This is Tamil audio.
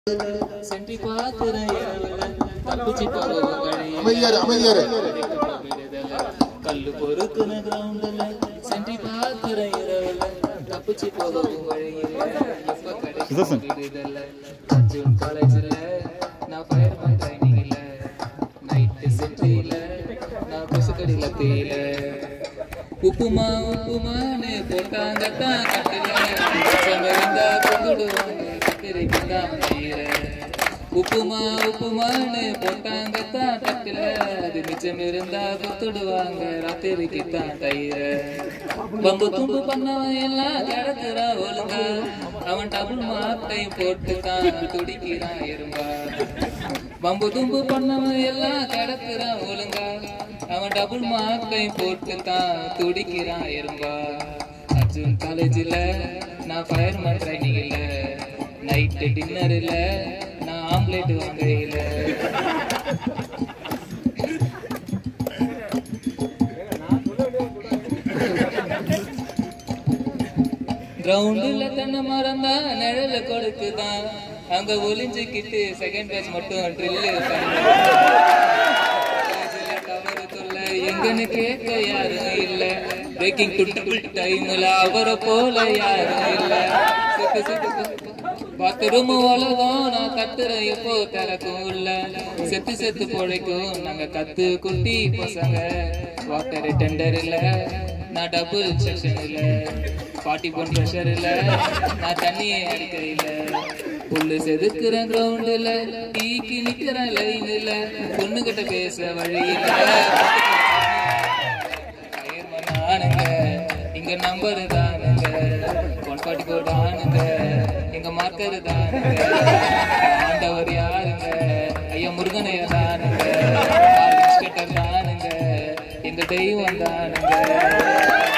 சென்றி பார்க்கிற இரவுல தப்பிச்சு போகும் வழியில அமைதியாரு அமைதியாரு விடுதலை கல்லு பொறுக்குன கிரவுண்டுல சென்றி பார்க்கிற இரவுல தப்பிச்சு போகும் வழியில எப்ப கிடைக்கும் விடுதலை ஜூன் காலேஜ்ல நான் ஃபயர்மேன் ட்ரைனிங்ல நைட்டு சென்ட்ரியில நான் கொசுக்கடியில தேயில உப்புமா உப்புமான்னு போட்டாங்க தான் கட்டில இருந்தா கொண்டுடுவாங்க கத்திரிக்கு தான் மயிர உப்புமா உப்புமான்னு போட்டாங்க தான் தட்டில அது மிச்சம் இருந்தா குத்துடுவாங்க ராத்திரிக்கு தான் தயிர பம்பு தும்பு பண்ணவன் எல்லாம் கிடக்குறா ஒழுங்க அவன் டபுள் மாட்டை போட்டுக்கான் துடிக்கிறான் எறும்பா பம்பு தும்பு பண்ணவன் எல்லாம் கிடக்குறான் ஒழுங்கா அவன் டபுள் மார்க்கை போட்டுக்கான் துடிக்கிறான் எறும்பா அர்ஜுன் காலேஜில் நான் ஃபயர்மேன் ட்ரைனிங்கில் நைட்டு டின்னரில் நான் ஆம்லேட் வாங்கையில் கிரவுண்டுல தென்னை மரம் தான் நிழல கொடுக்குதான் அங்க ஒளிஞ்சுக்கிட்டு செகண்ட் பேட்ச் மட்டும் ட்ரில்லு கவரு தொல்ல எங்கன்னு கேட்க யாரும் இல்ல பிரேக்கிங் டுட்டு டைம்ல அவரை போல யாரும் இல்ல சுத்து சுத்து பாத்ரூம் உலகம் நான் கத்துறேன் எப்போ திறக்கும் இல்ல செத்து செத்து பொழைக்கும் நாங்க கத்து குட்டி பசங்க வாட்டர் டெண்டர் இல்ல நான் டபுள் செக்ஷன் இல்ல பாட்டி பொன் ப்ரெஷர் இல்ல நான் தண்ணியே அடிக்க இல்ல புல்லு செதுக்குற கிரவுண்டுல டீக்கு நிக்கிற லைன்ல பொண்ணுகிட்ட பேச வழியில ஆனுங்க இங்க நம்பர் தானுங்க ஒன் ஃபார்ட்டி ஃபோர் தானுங்க எங்க மார்க்கர் தானுங்க ஆண்டவர் யாருங்க ஐயா முருகனையா தானுங்க தானுங்க எங்க தெய்வம் தானுங்க